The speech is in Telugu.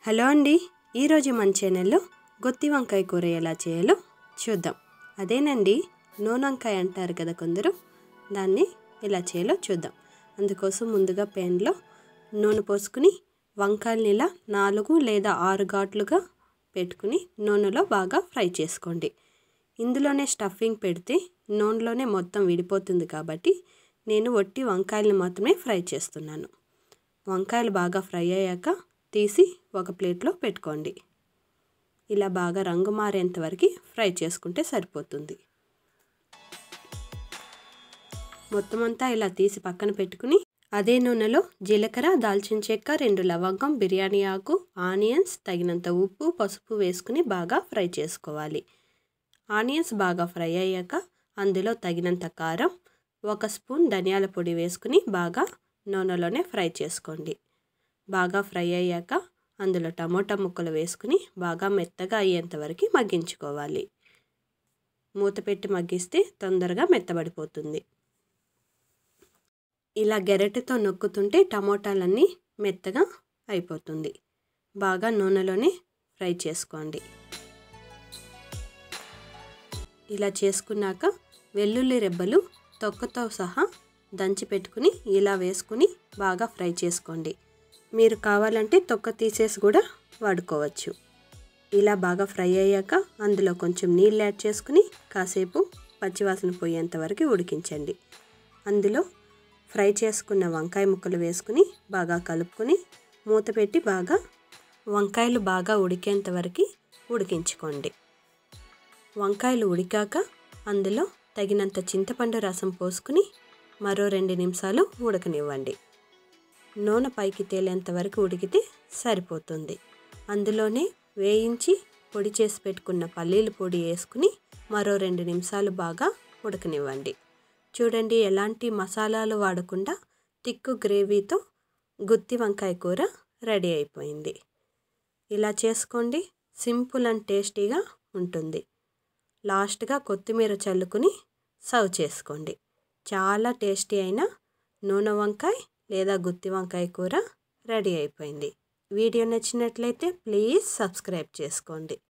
హలో అండి ఈరోజు మన ఛానల్లో గొత్తి వంకాయ కూర ఎలా చేయాలో చూద్దాం అదేనండి నూనె వంకాయ అంటారు కదా కొందరు దాన్ని ఎలా చేయాలో చూద్దాం అందుకోసం ముందుగా ప్యాన్లో నూనె పోసుకుని వంకాయలని ఇలా నాలుగు లేదా ఆరు ఘాట్లుగా పెట్టుకుని నూనెలో బాగా ఫ్రై చేసుకోండి ఇందులోనే స్టఫింగ్ పెడితే నూనెలోనే మొత్తం విడిపోతుంది కాబట్టి నేను వట్టి వంకాయలను మాత్రమే ఫ్రై చేస్తున్నాను వంకాయలు బాగా ఫ్రై అయ్యాక తీసి ఒక ప్లేట్లో పెట్టుకోండి ఇలా బాగా రంగు మారేంత వరకు ఫ్రై చేసుకుంటే సరిపోతుంది మొత్తం అంతా ఇలా తీసి పక్కన పెట్టుకుని అదే నూనెలో జీలకర్ర దాల్చిన చెక్క రెండు లవంగం బిర్యానీ ఆకు ఆనియన్స్ తగినంత ఉప్పు పసుపు వేసుకుని బాగా ఫ్రై చేసుకోవాలి ఆనియన్స్ బాగా ఫ్రై అయ్యాక అందులో తగినంత కారం ఒక స్పూన్ ధనియాల పొడి వేసుకుని బాగా నూనెలోనే ఫ్రై చేసుకోండి బాగా ఫ్రై అయ్యాక అందులో టమోటా ముక్కలు వేసుకుని బాగా మెత్తగా అయ్యేంత వరకు మగ్గించుకోవాలి మూత పెట్టి మగ్గిస్తే తొందరగా మెత్తబడిపోతుంది ఇలా గెరటితో నొక్కుతుంటే టమోటాలన్నీ మెత్తగా అయిపోతుంది బాగా నూనెలోనే ఫ్రై చేసుకోండి ఇలా చేసుకున్నాక వెల్లుల్లి రెబ్బలు తొక్కతో సహా దంచి పెట్టుకుని ఇలా వేసుకుని బాగా ఫ్రై చేసుకోండి మీరు కావాలంటే తొక్క తీసేసి కూడా వాడుకోవచ్చు ఇలా బాగా ఫ్రై అయ్యాక అందులో కొంచెం నీళ్ళు యాడ్ చేసుకుని కాసేపు పచ్చివాసన పోయేంత వరకు ఉడికించండి అందులో ఫ్రై చేసుకున్న వంకాయ ముక్కలు వేసుకుని బాగా కలుపుకొని మూత పెట్టి బాగా వంకాయలు బాగా ఉడికేంత వరకు ఉడికించుకోండి వంకాయలు ఉడికాక అందులో తగినంత చింతపండు రసం పోసుకుని మరో రెండు నిమిషాలు ఉడకనివ్వండి నూనె పైకి తేలేంత వరకు ఉడికితే సరిపోతుంది అందులోనే వేయించి పొడి చేసి పెట్టుకున్న పల్లీల పొడి వేసుకుని మరో రెండు నిమిషాలు బాగా ఉడకనివ్వండి చూడండి ఎలాంటి మసాలాలు వాడకుండా తిక్కు గ్రేవీతో గుత్తి వంకాయ కూర రెడీ అయిపోయింది ఇలా చేసుకోండి సింపుల్ అండ్ టేస్టీగా ఉంటుంది లాస్ట్గా కొత్తిమీర చల్లుకుని సర్వ్ చేసుకోండి చాలా టేస్టీ అయిన నూనె వంకాయ లేదా గుత్తి వంకాయ కూర రెడీ అయిపోయింది వీడియో నచ్చినట్లయితే ప్లీజ్ సబ్స్క్రైబ్ చేసుకోండి